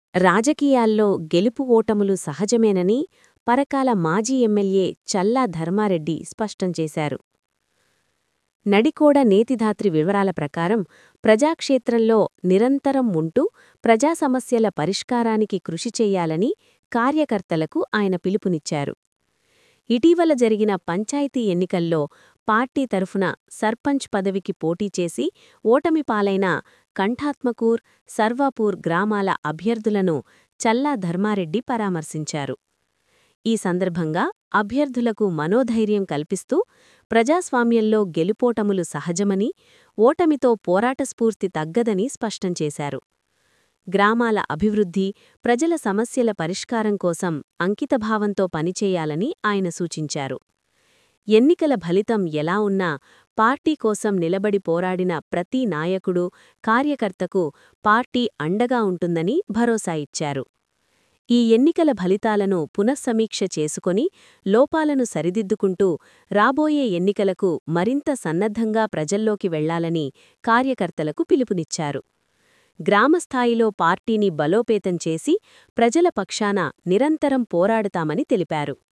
రాజకీయాల్లో గెలుపు ఓటములు సహజమేనని పరకాల మాజీ ఎమ్మెల్యే చల్లా ధర్మారెడ్డి స్పష్టం చేశారు నడికోడ నేతిధాత్రి వివరాల ప్రకారం ప్రజాక్షేత్రంలో నిరంతరం ఉంటూ ప్రజా సమస్యల పరిష్కారానికి కృషి చెయ్యాలని కార్యకర్తలకు ఆయన పిలుపునిచ్చారు ఇటీవల జరిగిన పంచాయతీ ఎన్నికల్లో పార్టీ తరఫున సర్పంచ్ పదవికి పోటీ చేసి ఓటమి పాలైన కంఠాత్మకూర్ సర్వాపూర్ గ్రామాల అభ్యర్థులను చల్లా ధర్మారెడ్డి పరామర్శించారు ఈ సందర్భంగా అభ్యర్థులకు మనోధైర్యం కల్పిస్తూ ప్రజాస్వామ్యంలో గెలుపోటములు సహజమని ఓటమితో పోరాట స్ఫూర్తి తగ్గదని స్పష్టం చేశారు గ్రామాల అభివృద్ధి ప్రజల సమస్యల పరిష్కారం కోసం అంకితభావంతో పనిచేయాలని ఆయన సూచించారు ఎన్నికల ఫలితం ఎలా ఉన్నా పార్టీ కోసం నిలబడి పోరాడిన ప్రతి నాయకుడు కార్యకర్తకు పార్టీ అండగా ఉంటుందని భరోసా ఇచ్చారు ఈ ఎన్నికల ఫలితాలను పునఃసమీక్ష చేసుకొని లోపాలను సరిదిద్దుకుంటూ రాబోయే ఎన్నికలకు మరింత సన్నద్ధంగా ప్రజల్లోకి వెళ్లాలని కార్యకర్తలకు పిలుపునిచ్చారు గ్రామస్థాయిలో పార్టీని బలోపేతం చేసి ప్రజల పక్షాన నిరంతరం పోరాడతామని తెలిపారు